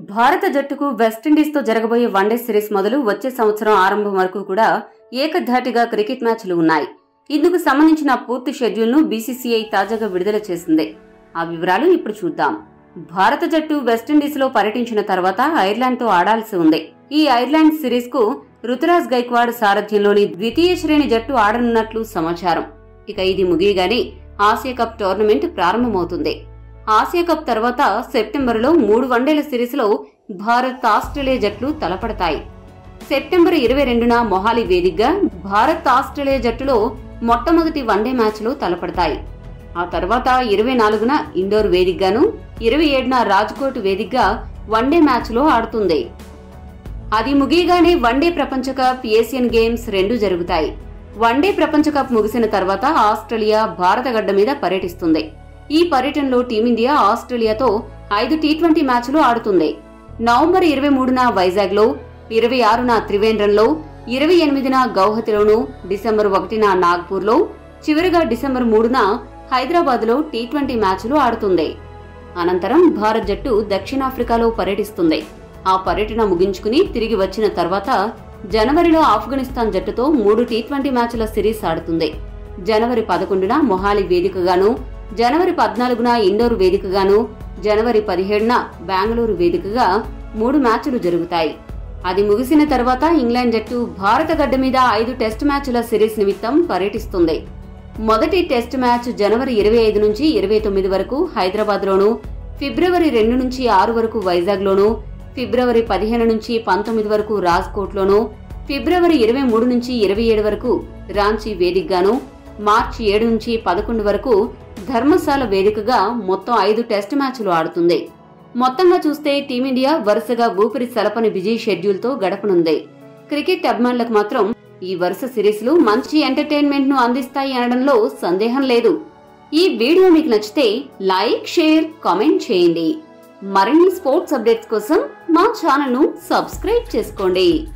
భారత జట్టుకు వెస్టిండీస్తో జరగబోయే వన్డే సిరీస్ మొదలు వచ్చే సంవత్సరం ఆరంభం వరకు కూడా ఏకధాటిగా క్రికెట్ మ్యాచ్లు ఉన్నాయి ఇందుకు సంబంధించిన పూర్తి షెడ్యూల్ను బీసీసీఐ తాజాగా విడుదల చేసింది ఆ వివరాలు ఇప్పుడు చూద్దాం భారత జట్టు వెస్టిండీస్లో పర్యటించిన తర్వాత ఐర్లాండ్తో ఆడాల్సి ఉంది ఈ ఐర్లాండ్ సిరీస్ కు రుతురాజ్ గైక్వాడ్ సారథ్యంలోని ద్వితీయ శ్రేణి జట్టు ఆడనున్నట్లు సమాచారం ఇక ఇది ముగియగానే ఆసియా కప్ టోర్నమెంట్ ప్రారంభమవుతుంది ఆసియా కప్ తర్వాత సెప్టెంబరులో మూడు వన్డేల సిరీస్లో భారత్ ఆస్ట్రేలియా జట్లు తలపడతాయి సెప్టెంబర్ ఇరవై రెండున మొహాలి వేదికగా భారత్ ఆస్ట్రేలియా జట్టులో మొట్టమొదటి వన్డే మ్యాచ్లో తలపడతాయి ఆ తర్వాత ఇరవై నాలుగున ఇండోర్ వేదికగాను ఇరవై ఏడున రాజ్కోట్ వేదికగా వన్డే మ్యాచ్లో ఆడుతుంది అది ముగియగానే వన్డే ప్రపంచ కప్ ఏషియన్ గేమ్స్ రెండు జరుగుతాయి వన్డే ప్రపంచ కప్ ముగిసిన తర్వాత ఆస్ట్రేలియా భారత గడ్డ మీద పర్యటిస్తుంది ఈ పర్యటనలో టీమిండియా ఆస్ట్రేలియాతో ఐదు టీ ట్వంటీ మ్యాచ్లు ఆడుతుంది నవంబర్ ఇరవై మూడున వైజాగ్లో ఇరవై ఆరున త్రివేంద్రంలో ఇరవై ఎనిమిదిన గౌహతిలోను డిసెంబర్ ఒకటిన నాగ్పూర్లో చివరిగా డిసెంబర్ మూడున హైదరాబాద్లో టీ ట్వంటీ మ్యాచ్లు ఆడుతుంది అనంతరం భారత్ జట్టు దక్షిణాఫ్రికాలో పర్యటిస్తుంది ఆ పర్యటన ముగించుకుని తిరిగి వచ్చిన తర్వాత జనవరిలో ఆఫ్ఘనిస్తాన్ జట్టుతో మూడు టీ ట్వంటీ మ్యాచ్ల సిరీస్ ఆడుతుంది జనవరి పదకొండున మొహాలి వేదికగాను జనవరి పద్నాలుగున ఇండోర్ వేదికగాను జనవరి పదిహేడున బెంగళూరు వేదికగా మూడు మ్యాచ్లు జరుగుతాయి అది ముగిసిన తర్వాత ఇంగ్లాండ్ జట్టు భారత గడ్డ మీద ఐదు టెస్ట్ మ్యాచ్ల సిరీస్ నిమిత్తం పర్యటిస్తుంది మొదటి టెస్ట్ మ్యాచ్ జనవరి ఇరవై ఐదు నుంచి ఇరవై తొమ్మిది వరకు హైదరాబాద్లోను ఫిబ్రవరి రెండు నుంచి ఆరు వరకు వైజాగ్లోను ఫిబ్రవరి పదిహేను నుంచి పంతొమ్మిది వరకు రాజ్కోట్లోను ఫిబ్రవరి ఇరవై మూడు నుంచి ఇరవై ఏడు వరకు రాంచీ వేదికగాను మార్చి ఏడు నుంచి పదకొండు వరకు ధర్మశాల వేదికగా మొత్తం ఐదు టెస్ట్ మ్యాచ్లు ఆడుతుంది మొత్తంగా చూస్తే టీమిండియా వరుసగా ఊపిరి సలపని బిజీ షెడ్యూల్తో గడపనుంది క్రికెట్ అభిమానులకు మాత్రం ఈ వరుస సిరీస్లు మంచి ఎంటర్టైన్మెంట్ ను అందిస్తాయి అనడంలో సందేహం లేదు ఈ వీడియో మీకు నచ్చితే లైక్ షేర్ కామెంట్ చేయండి మరిన్ని స్పోర్ట్స్ అప్డేట్స్ కోసం మా ఛానల్ ను సబ్స్క్రైబ్ చేసుకోండి